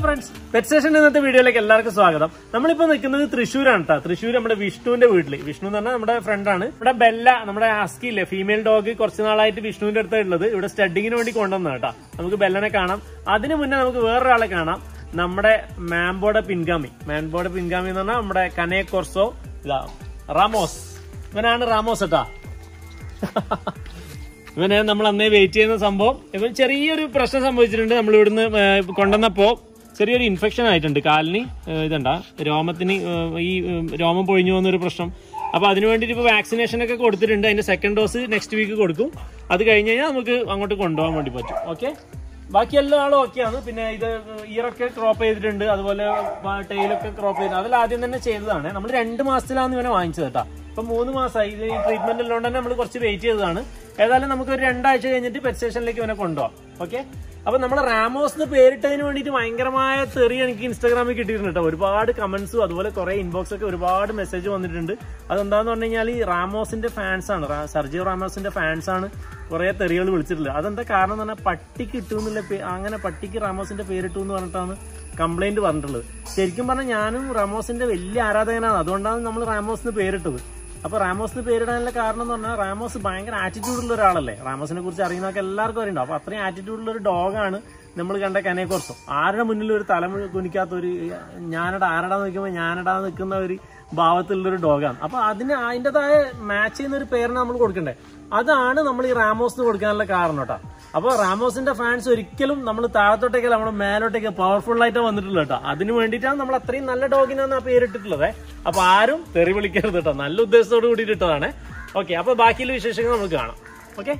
Friends pet station ഇന്നത്തെ വീഡിയോയിലേക്ക് എല്ലാവർക്കും സ്വാഗതം നമ്മളിപ്പോ നിൽക്കുന്നത് തൃശ്ശൂരാണ് കേട്ടോ തൃശ്ശൂർ നമ്മുടെ വിഷ്ണുവിന്റെ വീട്ടിൽ വിഷ്ണു എന്ന് പറഞ്ഞാൽ നമ്മുടെ ഫ്രണ്ടാണ് ഇവിടെ ബെല്ല നമ്മുടെ ആസ്കി ഇല്ലേ ഫീമെയിൽ ഡോഗ് കുറച്ച് നാളായിട്ട് വിഷ്ണുവിന്റെ അടുത്ത് ഉള്ളത് ഇവിടെ സ്റ്റഡിങ്ങിന് വേണ്ടി കൊണ്ടുവന്ന കേട്ടോ നമുക്ക് ബെല്ലനെ കാണാം അതിനു മുന്നേ നമുക്ക് വേറൊരാളെ കാണാം നമ്മുടെ മാംബോയുടെ പിൻഗാമി മാംബോയുടെ പിൻഗാമി എന്ന് പറഞ്ഞാൽ നമ്മുടെ കനേ കൊർസോ ഇതാ റാമോസ് ഇവനാണ് റാമോസ് കേട്ടാ ഇവനെ നമ്മൾ അന്നേ വെയിറ്റ് ചെയ്യുന്ന സംഭവം ഇവൻ ചെറിയൊരു പ്രശ്നം സംഭവിച്ചിട്ടുണ്ട് നമ്മൾ ഇവിടുന്ന് ഏർ, കൊണ്ടുവന്നപ്പോ ചെറിയൊരു ഇൻഫെക്ഷൻ ആയിട്ടുണ്ട് കാലിന് ഏർ, ഇതണ്ട രോമത്തിന് ഏർ, ഈ ഏർ, രോമം പൊഴിഞ്ഞു പോകുന്ന ഒരു പ്രശ്നം അപ്പൊ അതിന് വേണ്ടിയിട്ട് ഇപ്പൊ വാക്സിനേഷൻ ഒക്കെ കൊടുത്തിട്ടുണ്ട് അതിന്റെ സെക്കൻഡ് ഡോസ് നെക്സ്റ്റ് വീക്ക് കൊടുക്കും അത് കഴിഞ്ഞ് കഴിഞ്ഞാൽ നമുക്ക് അങ്ങോട്ട് കൊണ്ടുപോകാൻ വേണ്ടി പറ്റും ഓക്കെ ബാക്കി എല്ലാ ആളും ഓക്കെയാണ് പിന്നെ ഇത് ഇയറൊക്കെ ക്രോപ്പ് ചെയ്തിട്ടുണ്ട് അതുപോലെ ടെയിലൊക്കെ ക്രോപ്പ് ചെയ്ത് അതിൽ ആദ്യം തന്നെ ചെയ്തതാണ് നമ്മൾ രണ്ട് മാസത്തിലാണ് ഇവനെ വാങ്ങിച്ചത് കേട്ടോ ഇപ്പൊ മൂന്ന് മാസമായി ഇത് ഈ ട്രീറ്റ്മെന്റ് ഉള്ളതുകൊണ്ട് തന്നെ നമ്മൾ കുറച്ച് വെയിറ്റ് ചെയ്തതാണ് ഏതായാലും നമുക്ക് ഒരു രണ്ടാഴ്ച കഴിഞ്ഞിട്ട് പെറ്റ് സ്റ്റേഷനിലേക്ക് ഇവനെ കൊണ്ടുപോകാം ഓക്കെ അപ്പൊ നമ്മൾ റാമോസ് എന്ന് പേരിട്ടതിന് വേണ്ടിയിട്ട് ഭയങ്കരമായ തെറി എനിക്ക് ഇൻസ്റ്റാഗ്രാമിൽ കിട്ടിയിട്ടുണ്ട് കേട്ടോ ഒരുപാട് കമന്റ്സും അതുപോലെ കുറെ ഇൻബോക്സ് ഒക്കെ ഒരുപാട് മെസ്സേജ് വന്നിട്ടുണ്ട് അതെന്താന്ന് പറഞ്ഞു കഴിഞ്ഞാൽ ഈ റാമോസിന്റെ ഫാൻസ് ആണ് റാ- സർജിയോ റാമോസിന്റെ ഫാൻസ് ആണ് കുറെ തെറികൾ വിളിച്ചിട്ടുള്ളത് അതെന്താ കാരണം എന്ന് പറഞ്ഞാൽ പട്ടിക്ക് ഇട്ടു എന്നുള്ള പേ- അങ്ങനെ പട്ടിക്ക് റാമോസിന്റെ പേരിട്ടു എന്ന് പറഞ്ഞിട്ടാണ് കംപ്ലൈന്റ് പറഞ്ഞിട്ടുള്ളത് ശരിക്കും പറഞ്ഞാൽ ഞാനും റാമോസിന്റെ വലിയ ആരാധകനാണ് അതുകൊണ്ടാണ് നമ്മൾ റാമോസിന് പേരിട്ടത് അപ്പൊ റാമോസിന് പേരിടാനുള്ള കാരണം എന്ന് പറഞ്ഞാൽ റാമോസ് ഭയങ്കര ആറ്റിറ്റ്യൂഡ് ഉള്ള ഒരാളല്ലേ റാമോസിനെ കുറിച്ച് അറിയുന്നവർക്ക് എല്ലാവർക്കും അറിയണ്ടാവും അപ്പൊ അത്രയും ആറ്റിറ്റ്യൂഡ് ഉള്ള ഒരു ഡോഗാണ് നമ്മൾ കണ്ട കനേക്കോർസം ആരുടെ മുന്നിൽ ഒരു തല കുനിക്കാത്ത ഒരു ഞാനടാ ആരടാ നിൽക്കുമ്പോൾ ഞാനടാ നിൽക്കുന്ന ഒരു ഭാവത്തിലുള്ള ഒരു ഡോഗാണ് അപ്പൊ അതിന് അതിൻ്റെതായ മാച്ച് ചെയ്യുന്ന ഒരു പേരിന് നമ്മൾ കൊടുക്കണ്ടേ അതാണ് നമ്മൾ ഈ റാമോസിന് കൊടുക്കാനുള്ള കാരണം കേട്ടോ അപ്പൊ റാമോസിന്റെ ഫാൻസ് ഒരിക്കലും നമ്മൾ താഴത്തോട്ടേക്ക് നമ്മുടെ മേലോട്ടേക്ക് പവർഫുൾ ആയിട്ട് വന്നിട്ടുള്ളത് കേട്ടോ അതിന് വേണ്ടിയിട്ടാണ് നമ്മൾ അത്രയും നല്ല ഡോഗിനാണ് ആ പേരിട്ടിട്ടുള്ളത് അപ്പൊ ആരും തെറി വിളിക്കരുത് കേട്ടോ നല്ല ഉദ്ദേശത്തോട് കൂടിയിട്ട് ഇട്ടതാണ് ഓക്കെ അപ്പൊ ബാക്കിയുള്ള വിശേഷങ്ങൾ നമുക്ക് കാണാം ഓക്കെ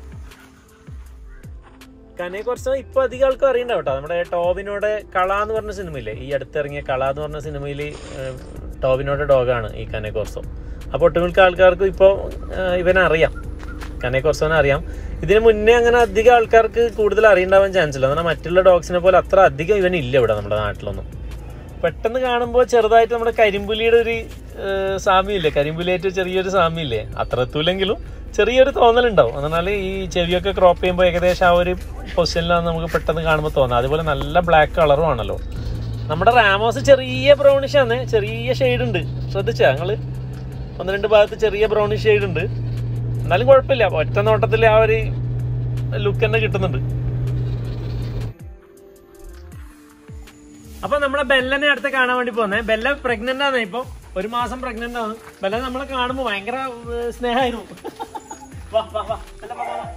കനെ കുറച്ച് ഇപ്പൊ അധികം ആൾക്കും അറിയണ്ട കേട്ടോ നമ്മുടെ ടോബിനോടെ കള എന്ന് പറഞ്ഞ സിനിമയില്ലേ ഈ അടുത്തിറങ്ങിയ കള എന്ന് പറഞ്ഞ സിനിമയിൽ ടോബിനോടെ ഡോഗാണ് ഈ കനെ കോർസോ അപ്പോൾ ഒട്ടുമിക്ക ആൾക്കാർക്ക് ഇപ്പോൾ ഇവനെ അറിയാം കനെ കോർസോനെ അറിയാം ഇതിന് മുന്നേ അങ്ങനെ അധികം ആൾക്കാർക്ക് കൂടുതൽ അറിയണ്ടാവാൻ ചാൻസ് ഇല്ല എന്നാൽ മറ്റുള്ള ഡോഗ്സിനെ പോലെ അത്ര അധികം ഇവനില്ല ഇവിടെ നമ്മുടെ നാട്ടിലൊന്നും പെട്ടെന്ന് കാണുമ്പോൾ ചെറുതായിട്ട് നമ്മുടെ കരിമ്പുലിയുടെ ഒരു ഏഹ്, സാമ്യമില്ലേ കരിമ്പുലിയായിട്ട് ചെറിയൊരു സാമ്യമില്ലേ അത്ര എത്തൂലെങ്കിലും ചെറിയൊരു തോന്നലുണ്ടാവും എന്നാൽ ഈ ചെവിയൊക്കെ ക്രോപ്പ് ചെയ്യുമ്പോൾ ഏകദേശം ആ ഒരു പൊസിഷനിലാണ് നമുക്ക് പെട്ടെന്ന് കാണുമ്പോൾ തോന്നുന്നത് അതുപോലെ നല്ല ബ്ലാക്ക് കളറും ആണല്ലോ നമ്മുടെ റാമോസ് ചെറിയ ബ്രൗണിഷ് ആണ് ചെറിയ ഷെയ്ഡ് ഉണ്ട് ശ്രദ്ധിച്ചാ ഞങ്ങള് ഒന്ന് രണ്ട് ഭാഗത്ത് ചെറിയ ബ്രൗണിഷ് ഷെയ്ഡ് ഉണ്ട് എന്നാലും കുഴപ്പമില്ല ഒറ്റ നോട്ടത്തിൽ ആ ഒരു ലുക്ക് തന്നെ കിട്ടുന്നുണ്ട് അപ്പൊ നമ്മളെ ബെല്ലനെ അടുത്ത് കാണാൻ വേണ്ടി പോന്നെ ബെല്ല പ്രഗ്നന്റ് ആണ് ഇപ്പൊ ഒരു മാസം പ്രഗ്നന്റ് ആണ് ബെല്ല നമ്മളെ കാണുമ്പോ ഭയങ്കര ഏർ, സ്നേഹമായിരുന്നു വാ, വാ, വാ. ബെല്ല, വാ, വാ, വാ.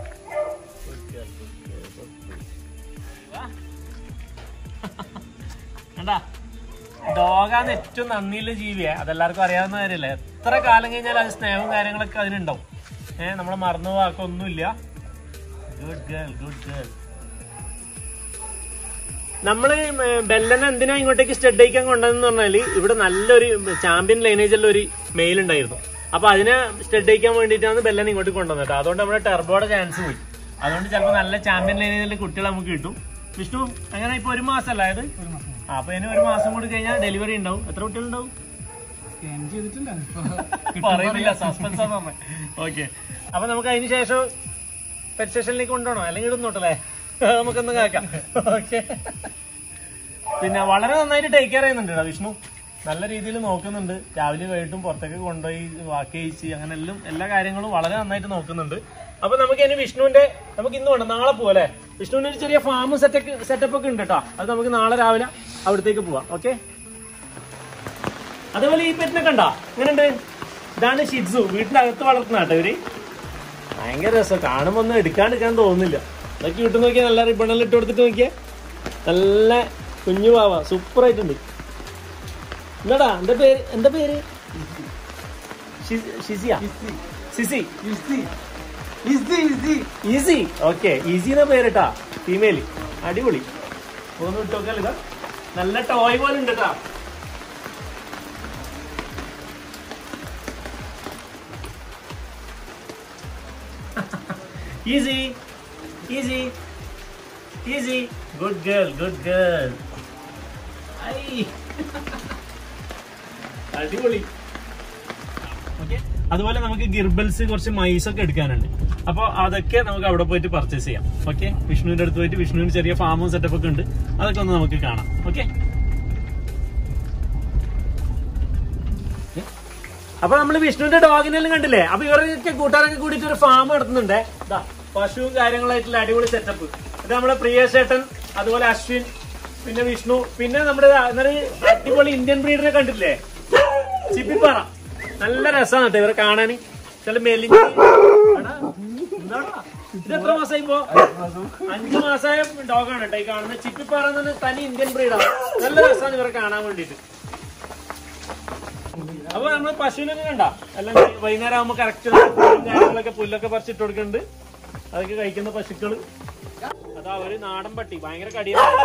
വാ. കണ്ടാ ഡോഗാണ് ഏറ്റവും നന്ദിയുള്ള ജീവിയെ അതെല്ലാവർക്കും അറിയാവുന്ന കാര്യമല്ലേ എത്ര കാലം കഴിഞ്ഞാൽ അത് സ്നേഹവും കാര്യങ്ങളൊക്കെ അതിനുണ്ടാവും ഏഹ് നമ്മളെ മറന്നു പോവാക്കൊന്നുമില്ല ഗുഡ് ഗേൾ ഗുഡ് ഗേൾ നമ്മള് ബെല്ലനെ എന്തിനാ ഇങ്ങോട്ടേക്ക് സ്റ്റഡ് അയക്കാൻ കൊണ്ടതെന്ന് പറഞ്ഞാല് ഇവിടെ നല്ലൊരു ചാമ്പ്യൻ ലൈനേജുള്ള ഒരു മെയിൽ ഉണ്ടായിരുന്നു അപ്പൊ അതിനെ സ്റ്റഡ് അയക്കാൻ വേണ്ടിയിട്ടാണ് ബെല്ലനെ ഇങ്ങോട്ട് കൊണ്ടുവന്നത് കേട്ടോ അതുകൊണ്ട് നമ്മുടെ ടെർബോയുടെ ചാൻസ് പോയി അതുകൊണ്ട് ചിലപ്പോൾ നല്ല ചാമ്പ്യൻ ലൈനേജിലെ കുട്ടികൾ നമുക്ക് കിട്ടും വിഷ്ണു അങ്ങനെ ഇപ്പൊ ഒരു മാസം അല്ല അതായത് ആ, അപ്പൊ ഇനി ഒരു മാസം കൂടി കഴിഞ്ഞാൽ ഡെലിവറി ഉണ്ടാവും എത്ര കുട്ടികളുണ്ടാവും പറയുന്നില്ല സസ്പെൻസ് ആണ് ഓക്കെ അപ്പൊ നമുക്ക് അതിന് ശേഷം പെറ്റ് സ്റ്റേഷനിലേക്ക് കൊണ്ടുപോകണോ അല്ലെങ്കിൽ ഇടുന്നോട്ടല്ലേ നമുക്കൊന്ന് കേൾക്കാം ഓക്കെ പിന്നെ വളരെ നന്നായിട്ട് ടേക്ക് കെയർ ചെയ്യുന്നുണ്ട് കേട്ടോ വിഷ്ണു നല്ല രീതിയിൽ നോക്കുന്നുണ്ട് രാവിലെ വൈകിട്ടും പുറത്തേക്ക് കൊണ്ടുപോയി വാക്ക് ചെയ്യിച്ച് അങ്ങനെ എല്ലാം എല്ലാ കാര്യങ്ങളും വളരെ നന്നായിട്ട് നോക്കുന്നുണ്ട് അപ്പൊ നമുക്ക് ഇനി വിഷ്ണുവിന്റെ നമുക്ക് ഇന്ന് വേണം നാളെ പോവാം വിഷ്ണുവിന്റെ ഒരു ചെറിയ ഫാം സെറ്റപ്പ് സെറ്റപ്പ് ഒക്കെ ഉണ്ട് കേട്ടോ അത് നമുക്ക് നാളെ രാവിലെ അവിടത്തേക്ക് പോവാം ഓക്കെ അതേപോലെ ഈ പെറ്റിനെ കണ്ട എങ്ങനെയുണ്ട് ഇതാണ് ഷിറ്റ്സു വീട്ടിന്റെ അകത്ത് വളർത്തുന്ന കേട്ടോ ഇവര് ഭയങ്കര രസം കാണുമ്പോ ഒന്നും എടുക്കാണ്ടിരിക്കാൻ തോന്നുന്നില്ല ഇതൊക്കെ ഇട്ട് നോക്കിയാൽ നല്ല റിബണെല്ലാം ഇട്ട് കൊടുത്തിട്ട് നോക്കിയേ നല്ല കുഞ്ഞു പാവ സൂപ്പർ ആയിട്ടുണ്ട് എന്താടാ എന്താ പേര് എന്താ പേര് ഷി- ഷിസിയ സിസി ഈസി ഓക്കെ ഈസി എന്ന പേരിട്ടാ ഫീമെയിൽ അടിപൊളി ഒന്ന് വിട്ടോക്കല്ല ഇതാ നല്ല ടോയ് പോലെ ഉണ്ട് കേട്ടാ easy easy easy good girl good girl ഐ അടിപൊളി ഓക്കെ അതുപോലെ നമുക്ക് ഗിർബൽസ് കുറച്ച് മൈസ് ഒക്കെ എടുക്കാനുണ്ട് അപ്പോൾ അതൊക്കെ നമുക്ക് അവിടെ പോയിട്ട് പർച്ചേസ് ചെയ്യാം ഓക്കെ വിഷ്ണുവിന്റെ അടുത്ത് പോയിട്ട് വിഷ്ണുവിന് ചെറിയ ഫാമും സെറ്റപ്പ് ഒക്കെ ഉണ്ട് അതൊക്കെ ഒന്ന് നമുക്ക് കാണാം ഓക്കെ അപ്പൊ നമ്മൾ വിഷ്ണുവിന്റെ ഡോഗിനെല്ലാം കണ്ടില്ലേ അപ്പൊ ഇവരൊക്കെ കൂട്ടുകാരൊക്കെ കൂടിയിട്ട് ഒരു ഫാം നടത്തുന്നുണ്ടേ ഇതാ പശുവും കാര്യങ്ങളായിട്ടുള്ള അടിപൊളി സെറ്റപ്പ് ഇത് നമ്മുടെ പ്രിയ ചേട്ടൻ അതുപോലെ അശ്വിൻ പിന്നെ വിഷ്ണു പിന്നെ നമ്മുടെ എന്നൊരു അടിപൊളി ഇന്ത്യൻ ബ്രീഡിനെ കണ്ടിട്ടില്ലേ ചിപ്പിപ്പാറ നല്ല രസമാണ് കേട്ടോ ഇവരെ കാണാന് ചില മെലിഞ്ഞ് എടാ, എന്താടാ? ഇത് എത്ര മാസമായി ഇപ്പോ അഞ്ചു മാസമായ ഡോഗാണ് കേട്ടോ ഈ കാണുന്ന ചിപ്പിപ്പാറ എന്ന് പറഞ്ഞ തനി ഇന്ത്യൻ ബ്രീഡാണ് നല്ല രസമാണ് ഇവരെ കാണാൻ വേണ്ടിയിട്ട് അപ്പൊ നമ്മള് പശുവിനൊക്കെ കണ്ട എല്ലാം വൈകുന്നേരം ആകുമ്പോ കറക്റ്റ് കാര്യങ്ങളൊക്കെ പുല്ലൊക്കെ പറിച്ചിട്ട് കൊടുക്കുന്നുണ്ട് അതൊക്കെ കഴിക്കുന്ന പശുക്കള് അതാ ഒരു നാടൻ പട്ടി ഭയങ്കര കടിയാണ്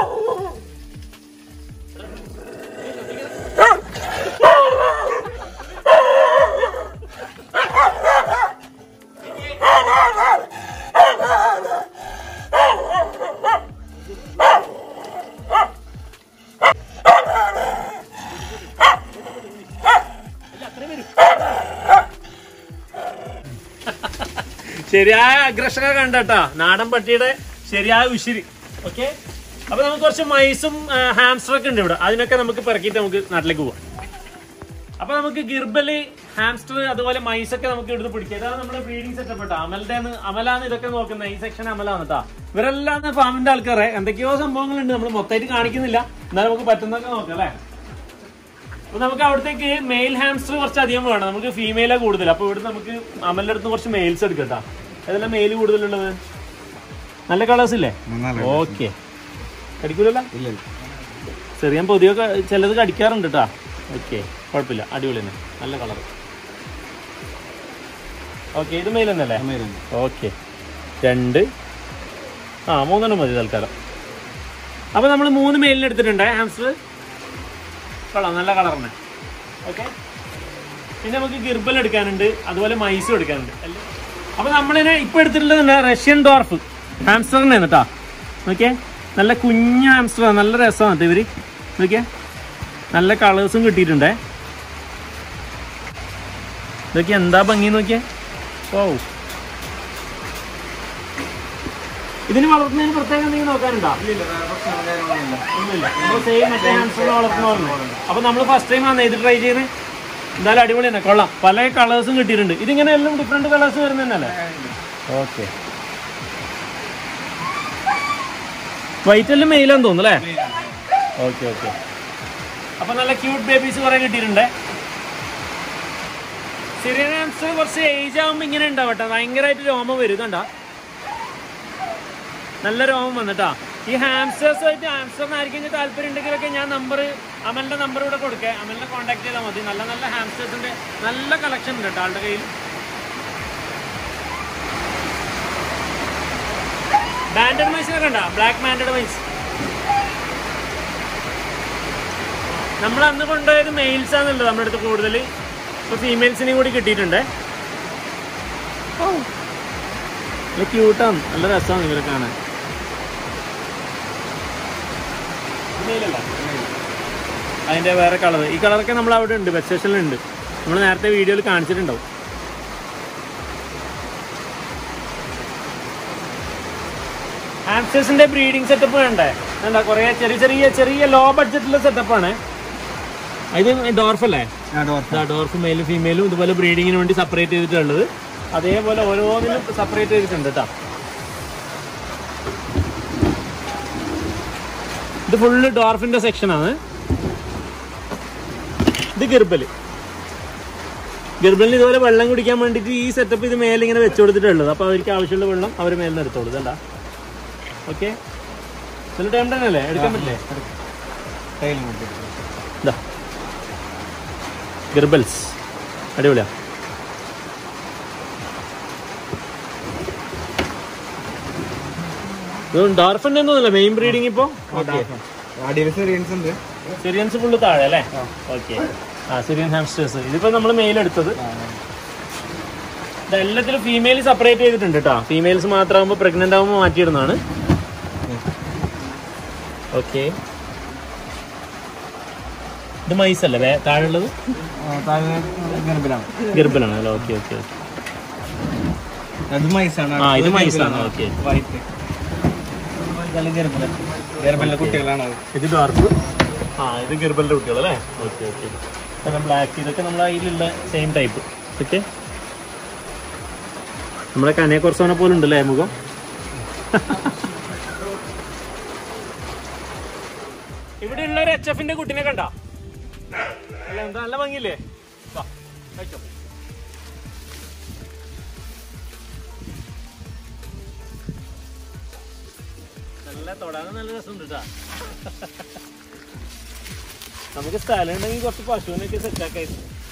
ശരിയായ അഗ്രഷക കണ്ടട്ടാ നാടൻ പട്ടിയുടെ ശരിയായ ഉശിരി ഓക്കെ അപ്പൊ നമുക്ക് കുറച്ച് മൈസും ഹാംസ്റ്റർ ഒക്കെ ഉണ്ട് ഇവിടെ അതിനൊക്കെ നമുക്ക് പെറക്കിയിട്ട് നമുക്ക് നാട്ടിലേക്ക് പോവാം അപ്പൊ നമുക്ക് ഗിർബല് ഹാംസ്റ്റർ അതുപോലെ മൈസ് ഒക്കെ നമുക്ക് ഇവിടുന്ന് പിടിക്കാം ഇതാണ് നമ്മുടെ ബ്രീഡിംഗ് സെറ്റപ്പ് കേട്ടോ അമലിന്റെ അമലാണ് ഇതൊക്കെ നോക്കുന്നത് ഈ സെക്ഷൻ അമലാണ് കേട്ടോ ഇവരെല്ലാം ഫാമിന്റെ ആൾക്കാരെ എന്തൊക്കെയോ സംഭവങ്ങളുണ്ട് നമ്മൾ മൊത്തമായിട്ട് കാണിക്കുന്നില്ല എന്നാലും നമുക്ക് പറ്റുന്നതൊക്കെ നോക്കാം അല്ലേ അപ്പൊ നമുക്ക് അവിടത്തേക്ക് മെയിൽ ഹാംസ്റ്റർ കുറച്ച് അധികം വേണം നമുക്ക് ഫീമെയിലാ കൂടുതൽ അപ്പൊ ഇവിടെ നമുക്ക് അമലിന്റെ അടുത്ത് കുറച്ച് മെയിൽസ് എടുക്കട്ടാ ഏതെല്ലാം മെയിൽ കൂടുതലുള്ളത് നല്ല കളേഴ്സ് ഇല്ലേ ഓക്കെ കടിക്കൂലല്ല ചെറിയ പൊതിയൊക്കെ ചിലത് കടിക്കാറുണ്ട് കേട്ടാ ഓക്കെ കുഴപ്പമില്ല അടിപൊളി തന്നെ നല്ല കളർ ഓക്കെ ഇത് മെയിൽ തന്നെയല്ലേ ഓക്കെ രണ്ട് ആ മൂന്നെണ്ണം മതി തൽക്കാലം അപ്പൊ നമ്മൾ മൂന്ന് മെയിലിന് എടുത്തിട്ടുണ്ട് ഹാംസ്റ്റർ കൊള്ളാം നല്ല കളർ തന്നെ ഓക്കെ പിന്നെ നമുക്ക് ഗിർബൽ എടുക്കാനുണ്ട് അതുപോലെ മൈസും എടുക്കാനുണ്ട് അല്ലേ അപ്പൊ നമ്മളിനെ ഇപ്പൊ എടുത്തിട്ടുള്ളത് റഷ്യൻ ഡോർഫ് ഹാംസ്റ്ററിനെ കേട്ടാ നോക്കിയേ നല്ല കുഞ്ഞ ഹാംസ്റ്റർ നല്ല രസമാണ് കേട്ടോ ഇവര് നോക്കിയേ നല്ല കളേഴ്സും കിട്ടിയിട്ടുണ്ടേ ഇതൊക്കെ എന്താ ഭംഗി നോക്കിയേ ഓ ഇതിന് വളർത്തുന്നതിന് പ്രത്യേകം എന്തെങ്കിലും നോക്കാനുണ്ടോ ഒന്നുമില്ല നമ്മൾ സെയിം മറ്റേ ഹാംസ്റ്ററിനെ വളർത്തുന്ന പോലെ അപ്പൊ നമ്മൾ ഫസ്റ്റ് ടൈം ആണ് ഇത് ട്രൈ ചെയ്യുന്നത് എന്തായാലും അടിപൊളി തന്നെ കൊള്ളാം പല കളേഴ്സും കിട്ടിയിട്ടുണ്ട് ഇതിങ്ങനെ എല്ലാം ഡിഫറെന്റ് കളേഴ്സ് വരുന്നതല്ലേ ഓക്കെ വൈറ്റ് എല്ലാം മെയിലാന്ന് തോന്നുന്നു അല്ലേ ഓക്കെ ഓക്കെ അപ്പൊ നല്ല ക്യൂട്ട് ബേബീസ് കുറെ കിട്ടിയിട്ടുണ്ട് സിറിയൻ ഹാംസ്റ്റർ കുറച്ച് ഏജ് ആകുമ്പോ ഇങ്ങനെ ഉണ്ടാവട്ടെ ഭയങ്കരമായിട്ട് രോമം വരും കണ്ട നല്ല രോമം വന്നിട്ടാ ഈ ഹാംസ്റ്റേഴ്സുമായിട്ട് ഹാംസ്റ്ററിന് ആർക്കെങ്കിലും താല്പര്യം ഉണ്ടെങ്കിലൊക്കെ ഞാൻ നമ്പർ അമലിന്റെ നമ്പർ ഇവിടെ കൊടുക്കാം അമലിനെ കോൺടാക്ട് ചെയ്താൽ മതി നല്ല നല്ല ഹാംസ്റ്റേഴ്സിന്റെ നല്ല കളക്ഷൻ ഉണ്ട് കേട്ടോ ആളുടെ കയ്യിൽ ബാൻഡഡ് മൈസിനെ കണ്ട ബ്ലാക്ക് ബാൻഡഡ് മൈസ് നമ്മൾ അന്ന് കൊണ്ടുപോയത് മെയിൽസ് ആണല്ലോ നമ്മുടെ അടുത്ത് കൂടുതൽ ഇപ്പൊ ഫീമെയിൽസിനെയും കൂടി കിട്ടിയിട്ടുണ്ട് നല്ല ക്യൂട്ടാണ് നല്ല രസമാണ് ഇവരെ കാണാൻ മെയിലല്ല അതിന്റെ വേറെ കളർ ഈ കളറൊക്കെ നമ്മൾ അവിടെ ഉണ്ട് ബസ് സ്റ്റേഷനിൽ ഉണ്ട് നമ്മൾ നേരത്തെ വീഡിയോയിൽ കാണിച്ചിട്ടുണ്ടാവും ആംസ്റ്റേഴ്സിന്റെ ബ്രീഡിംഗ് സെറ്റപ്പ് വേണ്ടേ എന്താ കുറെ ചെറിയ ചെറിയ ചെറിയ ലോ ബഡ്ജറ്റിലെ സെറ്റപ്പാണ് ഇത് ഡോർഫ് അല്ലേ ഡോർഫ് മെയിലും ഫീമെയിലും ഇതുപോലെ ബ്രീഡിങ്ങിന് വേണ്ടി സെപ്പറേറ്റ് ചെയ്തിട്ടുള്ളത് അതേപോലെ ഓരോന്നിനും സെപ്പറേറ്റ് ചെയ്തിട്ടുണ്ട് കേട്ടോ ഇത് ഫുള്ള് ഡോർഫിന്റെ സെക്ഷനാണ് ഇത് ഗിർബല് ഗിർബലിന് ഇതുപോലെ വെള്ളം കുടിക്കാൻ വേണ്ടിയിട്ട് ഈ സെറ്റപ്പ് ഇത് മേലെ ഇങ്ങനെ വെച്ചു കൊടുത്തിട്ടുള്ളത് അപ്പോൾ അവർക്ക് ആവശ്യമുള്ള വെള്ളം അവർ മേലെ നിന്ന് എടുത്തോളൂ ഇതണ്ട ഓക്കെ നല്ല ടൈം തന്നെ അല്ലേ എടുക്കാൻ പറ്റില്ലേ ഇതാ ഗിർബൽസ് അടിപൊളിയാ ഡോർഫിന്റെ ഒന്നുമില്ല മെയിൻ ബ്രീഡിംഗ് ഇപ്പോ ഓക്കെ സിറിയൻസ് ഫുള്ള് താഴെ അല്ലേ ഓക്കെ ആ സിറിയൻ ഹാംസ്റ്റേഴ്സ് ഇതിപ്പോ നമ്മൾ മെയിൽ എടുത്തത് ഇത് എല്ലാത്തിലും ഫീമെയിൽ സെപ്പറേറ്റ് ചെയ്തിട്ടുണ്ട് കേട്ടോ ഫീമെയിൽസ് മാത്രമാകുമ്പോൾ പ്രഗ്നന്റ് ആകുമ്പോൾ മാറ്റിയിടുന്നതാണ് ഓക്കെ ഇത് മൈസ് അല്ലേ വേ- താഴെയുള്ളത് താഴെ ഗർഭിലാണ് ഗർഭനാണ് അല്ലേ ഓക്കെ ഓക്കെ ഓക്കെ അത് മൈസാണ് ആ ഇത് മൈസാണ് ഓക്കെ വൈറ്റ് ഗർഭില ഗർഭിലെ കുട്ടികളാണ് അത് ഇത് ഡാർക്ക് ആ ഇത് ഗർബലിന്റെ കുട്ടികളല്ലേ ഓക്കെ ഓക്കെ ബ്ലാക്ക് ഇതൊക്കെ നമ്മളെ കയ്യിലുള്ള സെയിം ടൈപ്പ് ഓക്കെ നമ്മളെ കനയെ കുറച്ചവനെ പോലെ ഉണ്ടല്ലേ മുഖം ഇവിടെ ഉള്ള ഒരു എച്ച് എഫിന്റെ കുട്ടിനെ കണ്ട അല്ല എന്താ നല്ല ഭംഗിയില്ലേ വാ, കഴിച്ചോ. നല്ല തൊടാനും നല്ല രസമുണ്ട് കേട്ടാ നമുക്ക് സ്ഥലം ഉണ്ടെങ്കിൽ കുറച്ച് പശുവിനൊക്കെ സെറ്റാക്കായി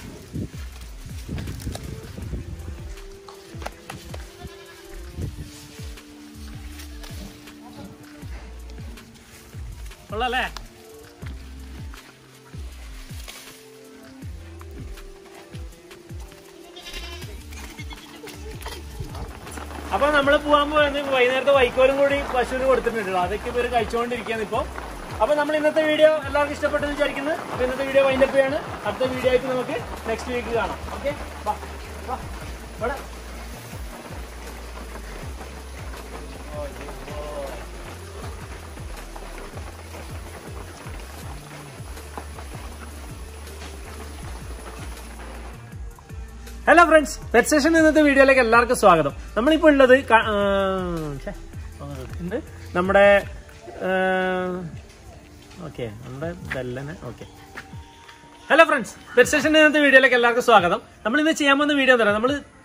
കൊള്ളാല്ലേ അപ്പൊ നമ്മൾ പോകാൻ പോകുന്നത് വൈകുന്നേരത്തെ വൈക്കോലും കൂടി പശുവിന് കൊടുത്തിട്ടുണ്ട് അതൊക്കെ ഇവര് കഴിച്ചുകൊണ്ടിരിക്കുകയാണ് ഇപ്പൊ അപ്പൊ നമ്മൾ ഇന്നത്തെ വീഡിയോ എല്ലാവർക്കും ഇഷ്ടപ്പെട്ടെന്ന് വിചാരിക്കുന്നു അപ്പൊ ഇന്നത്തെ വീഡിയോ വൈൻഡപ്പ് ചെയ്യാണ് അടുത്ത വീഡിയോ ആയിട്ട് നമുക്ക് നെക്സ്റ്റ് വീക്ക് കാണാം ഓക്കെ ഇവിടെ ഹലോ ഫ്രണ്ട്സ് പെറ്റ് സ്റ്റേഷൻ ഇന്നത്തെ വീഡിയോയിലേക്ക് എല്ലാവർക്കും സ്വാഗതം നമ്മളിപ്പോൾ ഉള്ളത് ക- ആ, ഛെ, എന്ത് നമ്മുടെ ഓക്കെ നമ്മുടെ ബെല്ലന് okay hello friends pet station ഇന്നത്തെ വീഡിയോയിലേക്ക് എല്ലാവർക്കും സ്വാഗതം നമ്മൾ ഇന്ന് ചെയ്യാൻ പോകുന്ന വീഡിയോ എന്താ നമ്മൾ